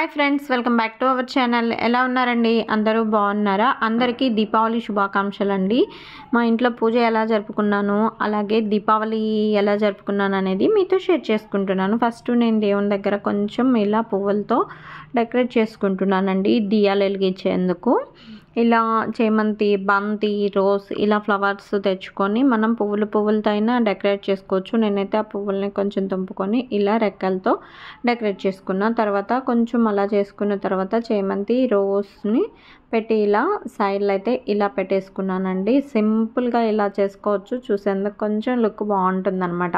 hi friends welcome back to our channel ఎలా ఉన్నారండి అందరూ బాగున్నారా అందరికీ దీపావళి శుభాకాంక్షలు అండి మా ఇంట్లో పూజ ఎలా జరుపుకున్నాను అలాగే దీపావళి ఎలా జరుపుకున్నాను అనేది మీతో షేర్ చేసుకుంటున్నాను ఫస్ట్ నేను దేవుని దగ్గర కొంచెం ఇలా పువ్వులతో డెకరేట్ చేసుకుంటున్నానండి దియాలు వెలిగించేందుకు ఇలా చేమంతి బంతి రోజ్ ఇలా ఫ్లవర్స్ తెచ్చుకొని మనం పువ్వులు పువ్వులతో అయినా డెకరేట్ చేసుకోవచ్చు నేనైతే ఆ పువ్వుల్ని కొంచెం తుంపుకొని ఇలా రెక్కలతో డెకరేట్ చేసుకున్న తర్వాత కొంచెం అలా చేసుకున్న తర్వాత చేమంతి రోస్ని పెట్టి ఇలా సైడ్లో అయితే ఇలా పెట్టేసుకున్నానండి సింపుల్గా ఇలా చేసుకోవచ్చు చూసేందుకు కొంచెం లుక్ బాగుంటుంది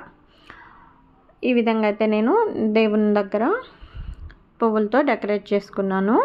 ఈ విధంగా అయితే నేను దేవుని దగ్గర పువ్వులతో డెకరేట్ చేసుకున్నాను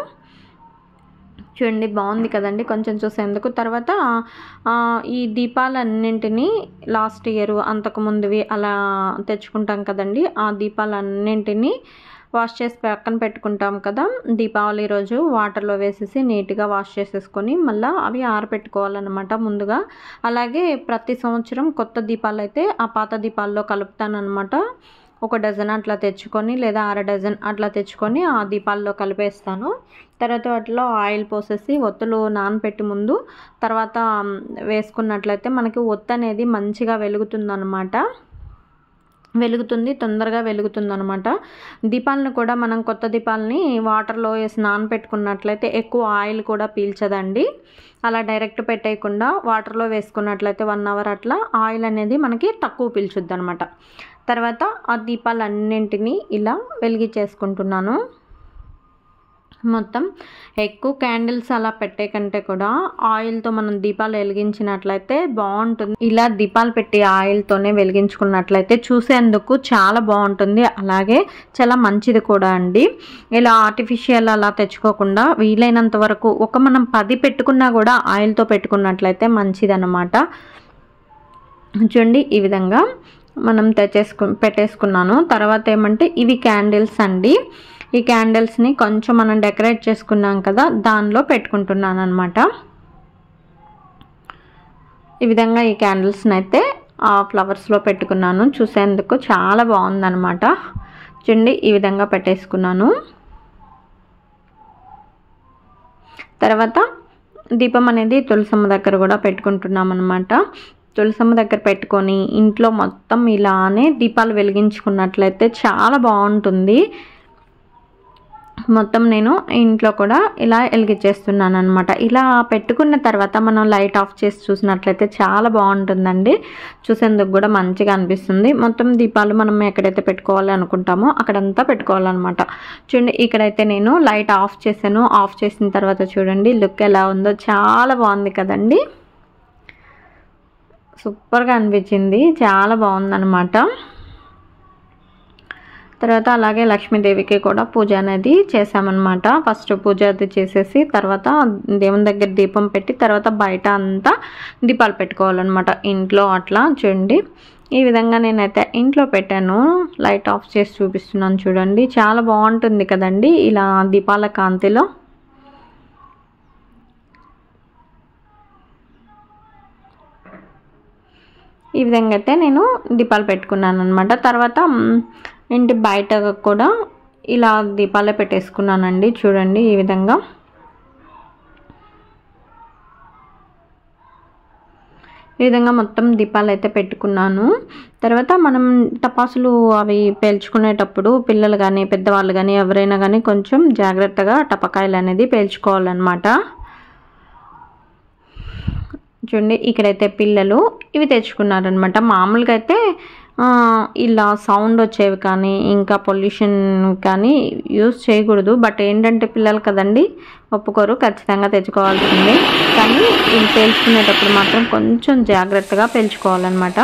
చూడండి బాగుంది కదండి కొంచెం చూసేందుకు తర్వాత ఆ, ఈ దీపాలన్నింటినీ లాస్ట్ ఇయర్ అంతకుముందువి అలా తెచ్చుకుంటాం కదండి ఆ దీపాలన్నింటినీ వాష్ చేసి పక్కన పెట్టుకుంటాం కదా దీపావళి రోజు వాటర్లో వేసేసి నీట్గా వాష్ చేసేసుకొని మళ్ళీ అవి ఆరబెట్టుకోవాలన్నమాట ముందుగా అలాగే ప్రతి సంవత్సరం కొత్త దీపాలు అయితే ఆ పాత దీపాల్లో కలుపుతానమాట ఒక డజన్ అట్లా తెచ్చుకొని లేదా అర డజన్ అట్లా తెచ్చుకొని ఆ దీపాల్లో కలిపేస్తాను తర్వాత వాటిలో ఆయిల్ పోసేసి ఒత్తులు నానపెట్టి ముందు తర్వాత మ్, వేసుకున్నట్లయితే మనకి ఒత్తు అనేది మంచిగా వెలుగుతుందన్నమాట వెలుగుతుంది తొందరగా వెలుగుతుంది అనమాట దీపాలను కూడా మనం కొత్త దీపాలని వాటర్లో వేసి నానపెట్టుకున్నట్లయితే ఎక్కువ ఆయిల్ కూడా పీల్చదండి అలా డైరెక్ట్ పెట్టేయకుండా వాటర్లో వేసుకున్నట్లయితే వన్ అవర్ అట్లా ఆయిల్ అనేది మనకి తక్కువ పీల్చుద్ది అనమాట తర్వాత ఆ దీపాలన్నింటినీ ఇలా వెలిగించేసుకుంటున్నాను మొత్తం ఎక్కువ క్యాండిల్స్ అలా పెట్టే కంటే కూడా ఆయిల్తో మనం దీపాలు వెలిగించినట్లయితే బాగుంటుంది ఇలా దీపాలు పెట్టి ఆయిల్తోనే వెలిగించుకున్నట్లయితే చూసేందుకు చాలా బాగుంటుంది అలాగే చాలా మంచిది కూడా అండి ఇలా ఆర్టిఫిషియల్ అలా తెచ్చుకోకుండా వీలైనంత వరకు ఒక మనం పది పెట్టుకున్నా కూడా ఆయిల్తో పెట్టుకున్నట్లయితే మంచిదన్నమాట చూడండి ఈ విధంగా మనం తెచ్చేసుకు పెట్టేసుకున్నాను తర్వాత ఏమంటే ఇవి క్యాండిల్స్ అండి ఈ క్యాండిల్స్ని కొంచెం మనం డెకరేట్ చేసుకున్నాం కదా దానిలో పెట్టుకుంటున్నాను అనమాట ఈ విధంగా ఈ క్యాండిల్స్ని అయితే ఆ ఫ్లవర్స్లో పెట్టుకున్నాను చూసేందుకు చాలా బాగుందన్నమాట చూడండి ఈ విధంగా పెట్టేసుకున్నాను తర్వాత దీపం అనేది తులసమ్మ దగ్గర కూడా పెట్టుకుంటున్నాం అనమాట తులసమ్మ దగ్గర పెట్టుకొని ఇంట్లో మొత్తం ఇలానే దీపాలు వెలిగించుకున్నట్లయితే చాలా బాగుంటుంది మొత్తం నేను ఇంట్లో కూడా ఇలా వెలిగించేస్తున్నాను అనమాట ఇలా పెట్టుకున్న తర్వాత మనం లైట్ ఆఫ్ చేసి చూసినట్లయితే చాలా బాగుంటుందండి చూసేందుకు కూడా మంచిగా అనిపిస్తుంది మొత్తం దీపాలు మనం ఎక్కడైతే పెట్టుకోవాలి అనుకుంటామో అక్కడంతా పెట్టుకోవాలన్నమాట చూడండి ఇక్కడైతే నేను లైట్ ఆఫ్ చేశాను ఆఫ్ చేసిన తర్వాత చూడండి లుక్ ఎలా ఉందో చాలా బాగుంది కదండి సూపర్గా అనిపించింది చాలా బాగుందన్నమాట తర్వాత అలాగే లక్ష్మీదేవికి కూడా పూజ అనేది చేసామన్నమాట ఫస్ట్ పూజ అది చేసేసి తర్వాత దేవుని దగ్గర దీపం పెట్టి తర్వాత బయట అంతా దీపాలు పెట్టుకోవాలన్నమాట ఇంట్లో అట్లా చూడండి ఈ విధంగా నేనైతే ఇంట్లో పెట్టాను లైట్ ఆఫ్ చేసి చూపిస్తున్నాను చూడండి చాలా బాగుంటుంది కదండి ఇలా దీపాల కాంతిలో ఈ విధంగా అయితే నేను దీపాలు పెట్టుకున్నాను అనమాట తర్వాత మ్, ఇంటి బయట కూడా ఇలా దీపాలే పెట్టేసుకున్నానండి చూడండి ఈ విధంగా ఈ విధంగా మొత్తం దీపాలు అయితే పెట్టుకున్నాను తర్వాత మనం టపాసులు అవి పేల్చుకునేటప్పుడు పిల్లలు కానీ పెద్దవాళ్ళు కానీ ఎవరైనా కానీ కొంచెం జాగ్రత్తగా టపకాయలు అనేది పేల్చుకోవాలన్నమాట చూడండి ఇక్కడైతే పిల్లలు ఇవి తెచ్చుకున్నారనమాట మామూలుగా అయితే ఆ, ఇలా సౌండ్ వచ్చేవి కానీ ఇంకా పొల్యూషన్ కానీ యూస్ చేయకూడదు బట్ ఏంటంటే పిల్లలు కదండి ఒప్పుకోరు ఖచ్చితంగా తెచ్చుకోవాల్సిందే కానీ ఇవి పేల్చుకునేటప్పుడు మాత్రం కొంచెం జాగ్రత్తగా పేల్చుకోవాలన్నమాట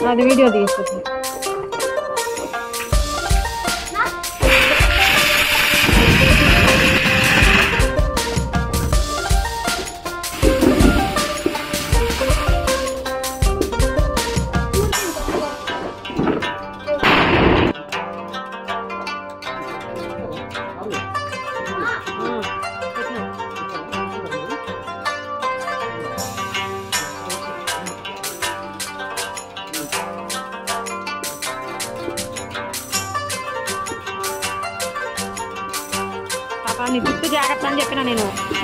అది వీడియో తీస్తుంది పాప నీ జుట్టు జాగ్రత్త అని చెప్పిన నేను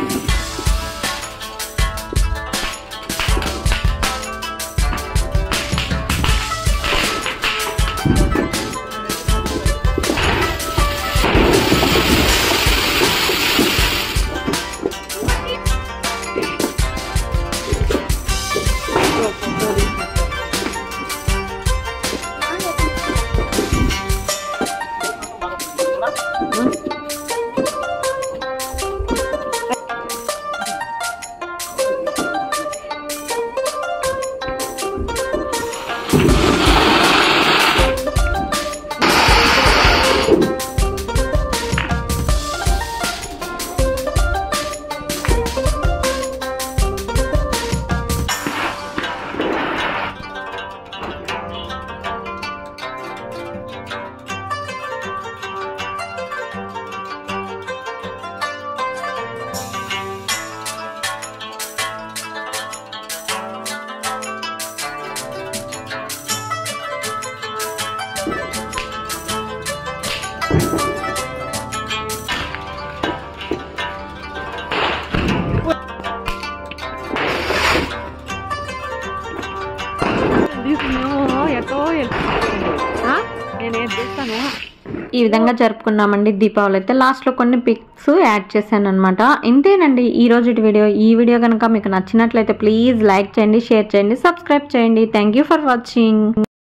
ఈ విధంగా జరుపుకున్నామండి దీపావళి అయితే లాస్ట్లో కొన్ని పిక్స్ యాడ్ చేశాను అనమాట ఇంతేనండి ఈ రోజు వీడియో ఈ వీడియో కనుక మీకు నచ్చినట్లయితే ప్లీజ్ లైక్ చేయండి షేర్ చేయండి సబ్స్క్రైబ్ చేయండి థ్యాంక్ యూ ఫర్ వాచింగ్